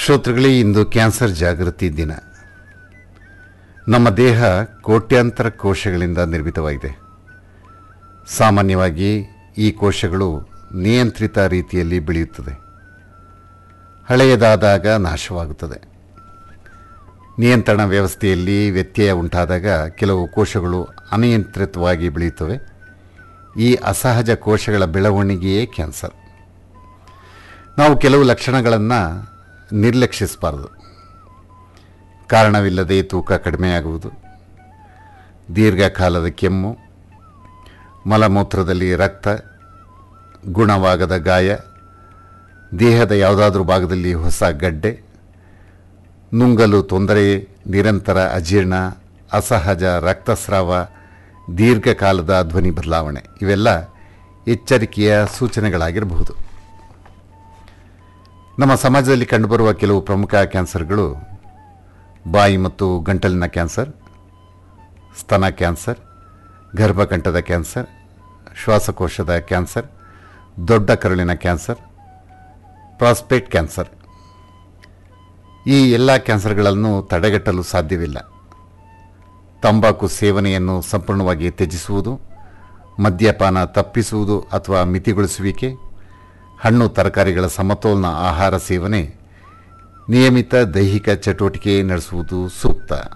ಶ್ರೋತೃಗಳೇ ಇಂದು ಕ್ಯಾನ್ಸರ್ ಜಾಗೃತಿ ದಿನ ನಮ್ಮ ದೇಹ ಕೋಟ್ಯಾಂತರ ಕೋಶಗಳಿಂದ ನಿರ್ಮಿತವಾಗಿದೆ ಸಾಮಾನ್ಯವಾಗಿ ಈ ಕೋಶಗಳು ನಿಯಂತ್ರಿತ ರೀತಿಯಲ್ಲಿ ಬೆಳೆಯುತ್ತದೆ ಹಳೆಯದಾದಾಗ ನಾಶವಾಗುತ್ತದೆ ನಿಯಂತ್ರಣ ವ್ಯವಸ್ಥೆಯಲ್ಲಿ ವ್ಯತ್ಯಯ ಉಂಟಾದಾಗ ಕೆಲವು ಕೋಶಗಳು ಅನಿಯಂತ್ರಿತವಾಗಿ ಬೆಳೆಯುತ್ತವೆ ಈ ಅಸಹಜ ಕೋಶಗಳ ಬೆಳವಣಿಗೆಯೇ ಕ್ಯಾನ್ಸರ್ ನಾವು ಕೆಲವು ಲಕ್ಷಣಗಳನ್ನು ನಿರ್ಲಕ್ಷಿಸಬಾರದು ಕಾರಣವಿಲ್ಲದೆ ತೂಕ ಕಡಿಮೆಯಾಗುವುದು ದೀರ್ಘಕಾಲದ ಕೆಮ್ಮು ಮಲಮೂತ್ರದಲ್ಲಿ ರಕ್ತ ಗುಣವಾಗದ ಗಾಯ ದೇಹದ ಯಾವುದಾದ್ರೂ ಭಾಗದಲ್ಲಿ ಹೊಸ ಗಡ್ಡೆ ನುಂಗಲು ತೊಂದರೆ ನಿರಂತರ ಅಜೀರ್ಣ ಅಸಹಜ ರಕ್ತಸ್ರಾವ ದೀರ್ಘಕಾಲದ ಧ್ವನಿ ಬದಲಾವಣೆ ಇವೆಲ್ಲ ಎಚ್ಚರಿಕೆಯ ಸೂಚನೆಗಳಾಗಿರಬಹುದು ನಮ್ಮ ಸಮಾಜದಲ್ಲಿ ಕಂಡುಬರುವ ಕೆಲವು ಪ್ರಮುಖ ಕ್ಯಾನ್ಸರ್ಗಳು ಬಾಯಿ ಮತ್ತು ಗಂಟಲಿನ ಕ್ಯಾನ್ಸರ್ ಸ್ತನ ಕ್ಯಾನ್ಸರ್ ಗರ್ಭಕಂಠದ ಕ್ಯಾನ್ಸರ್ ಶ್ವಾಸಕೋಶದ ಕ್ಯಾನ್ಸರ್ ದೊಡ್ಡ ಕರುಳಿನ ಕ್ಯಾನ್ಸರ್ ಪ್ರಾಸ್ಪೇಟ್ ಕ್ಯಾನ್ಸರ್ ಈ ಎಲ್ಲ ಕ್ಯಾನ್ಸರ್ಗಳನ್ನು ತಡೆಗಟ್ಟಲು ಸಾಧ್ಯವಿಲ್ಲ ತಂಬಾಕು ಸೇವನೆಯನ್ನು ಸಂಪೂರ್ಣವಾಗಿ ತ್ಯಜಿಸುವುದು ಮದ್ಯಪಾನ ತಪ್ಪಿಸುವುದು ಅಥವಾ ಮಿತಿಗೊಳಿಸುವಿಕೆ ಹಣ್ಣು ತರಕಾರಿಗಳ ಸಮತೋಲನ ಆಹಾರ ಸೇವನೆ ನಿಯಮಿತ ದೈಹಿಕ ಚಟುವಟಿಕೆ ನಡೆಸುವುದು ಸೂಕ್ತ